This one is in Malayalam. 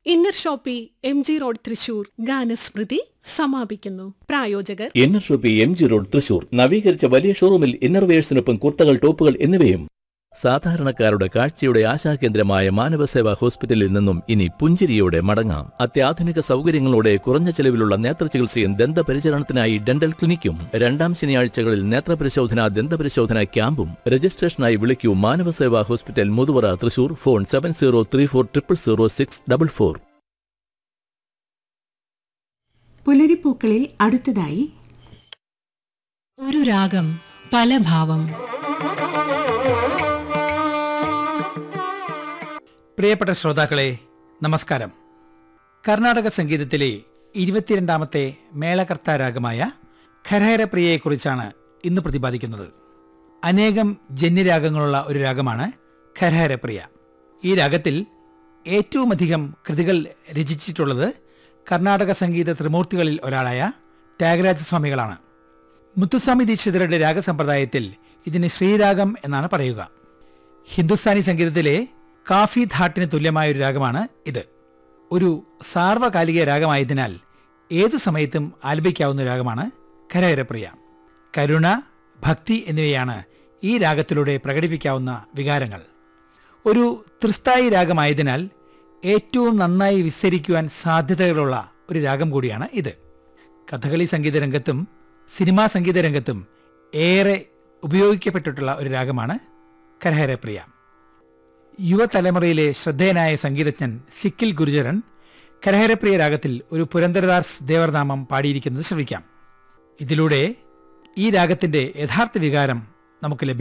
inner Shoppe M G road Thrissur ഗാനസ്മൃതി സമാപിക്കുന്നു പ്രായോജകർ Inner Shoppe M G road Thrissur നവീകരിച്ച വലിയ ഷോറൂമിൽ ഇന്നർവേഴ്സിനൊപ്പം കുർത്തകൾ ടോപ്പുകൾ എന്നിവയും സാധാരണക്കാരുടെ കാഴ്ചയുടെ ആശാകേന്ദ്രമായ മാനവസേവാ ഹോസ്പിറ്റലിൽ നിന്നും ഇനി പുഞ്ചിരിയോടെ മടങ്ങാം അത്യാധുനിക സൗകര്യങ്ങളോടെ കുറഞ്ഞ ചെലവിലുള്ള നേത്രചികിത്സയും ദന്തപരിചരണത്തിനായി ഡെന്റൽ ക്ലിനിക്കും രണ്ടാം ശനിയാഴ്ചകളിൽ നേത്രപരിശോധന ദന്തപരിശോധന ക്യാമ്പും രജിസ്ട്രേഷനായി വിളിക്കൂ Manavaseva hospital Muthuvara Thrissur phone seven zero three four triple zero six double four പുലരിപ്പൂക്കളിൽ അടുത്തതായി ഒരു രാഗം പല ഭാവം പ്രിയപ്പെട്ട ശ്രോതാക്കളെ നമസ്കാരം കർണാടക സംഗീതത്തിലെ ഇരുപത്തിരണ്ടാമത്തെ മേളകർത്ത രാഗമായ ഖരഹരപ്രിയയെക്കുറിച്ചാണ് ഇന്ന് പ്രതിപാദിക്കുന്നത് അനേകം ജന്യരാഗങ്ങളുള്ള ഒരു രാഗമാണ് ഖരഹരപ്രിയ ഈ രാഗത്തിൽ ഏറ്റവുമധികം കൃതികൾ രചിച്ചിട്ടുള്ളത് കർണാടക സംഗീത ത്രിമൂർത്തികളിൽ ഒരാളായ ത്യാഗരാജസ്വാമികളാണ് മുത്തുസ്വാമി ദീക്ഷിതരുടെ രാഗസമ്പ്രദായത്തിൽ ഇതിന് ശ്രീരാഗം എന്നാണ് പറയുക ഹിന്ദുസ്ഥാനി സംഗീതത്തിലെ കാഫി ധാട്ടിന് തുല്യമായ ഒരു രാഗമാണ് ഇത് ഒരു സാർവകാലിക രാഗമായതിനാൽ ഏതു സമയത്തും ആലപിക്കാവുന്ന രാഗമാണ് കരകരപ്രിയ കരുണ ഭക്തി എന്നിവയാണ് ഈ രാഗത്തിലൂടെ പ്രകടിപ്പിക്കാവുന്ന വികാരങ്ങൾ ഒരു ത്രിസ്ഥായി രാഗമായതിനാൽ ഏറ്റവും നന്നായി വിസ്തരിക്കുവാൻ സാധ്യതകളുള്ള ഒരു രാഗം കൂടിയാണ് ഇത് കഥകളി സംഗീത രംഗത്തും സിനിമാ സംഗീത രംഗത്തും ഏറെ ഉപയോഗിക്കപ്പെട്ടിട്ടുള്ള ഒരു രാഗമാണ് കരഹരപ്രിയ യുവതലമുറയിലെ ശ്രദ്ധേയനായ സംഗീതജ്ഞൻ സിക്കിൽ ഗുരുചരൻ കരഹരപ്രിയ രാഗത്തിൽ ഒരു പുരന്ദരദാസ് ദേവർനാമം പാടിയിരിക്കുന്നത് ശ്രമിക്കാം ഇതിലൂടെ ഈ രാഗത്തിന്റെ യഥാർത്ഥ വികാരം നമുക്ക് ലഭ്യം